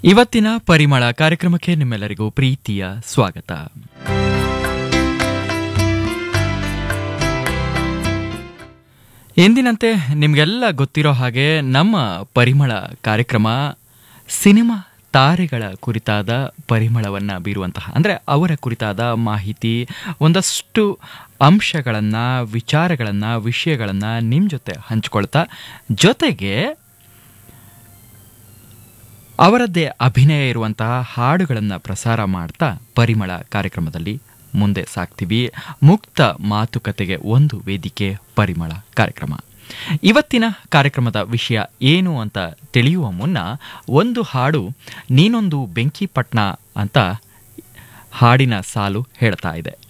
ಇವತ್ತಿನ ಪರಿಮಳ ಕಾರ್ಯಕ್ರಮಕ್ಕೆ ನಿಮ್ಮೆಲ್ಲರಿಗೂ ಪ್ರೀತಿಯ ಸ್ವಾಗತ ಎಂದಿನಂತೆ ನಿಮಗೆಲ್ಲ ಗೊತ್ತಿರೋ ಹಾಗೆ ನಮ್ಮ ಪರಿಮಳ ಕಾರ್ಯಕ್ರಮ ಸಿನಿಮಾ ತಾರೆಗಳ ಕುರಿತಾದ ಪರಿಮಳವನ್ನು ಬೀರುವಂತಹ ಅಂದರೆ ಅವರ ಕುರಿತಾದ ಮಾಹಿತಿ ಒಂದಷ್ಟು ಅಂಶಗಳನ್ನು ವಿಚಾರಗಳನ್ನು ವಿಷಯಗಳನ್ನು ನಿಮ್ಮ ಜೊತೆ ಹಂಚ್ಕೊಳ್ತಾ ಜೊತೆಗೆ ಅವರದ್ದೇ ಅಭಿನಯ ಇರುವಂತಹ ಹಾಡುಗಳನ್ನು ಪ್ರಸಾರ ಮಾಡ್ತಾ ಪರಿಮಳ ಕಾರ್ಯಕ್ರಮದಲ್ಲಿ ಮುಂದೆ ಸಾಗ್ತೀವಿ ಮುಕ್ತ ಮಾತುಕತೆಗೆ ಒಂದು ವೇದಿಕೆ ಪರಿಮಳ ಕಾರ್ಯಕ್ರಮ ಇವತ್ತಿನ ಕಾರ್ಯಕ್ರಮದ ವಿಷಯ ಏನು ಅಂತ ತಿಳಿಯುವ ಮುನ್ನ ಒಂದು ಹಾಡು ನೀನೊಂದು ಬೆಂಕಿಪಟ್ನ ಅಂತ ಹಾಡಿನ ಸಾಲು ಹೇಳ್ತಾ ಇದೆ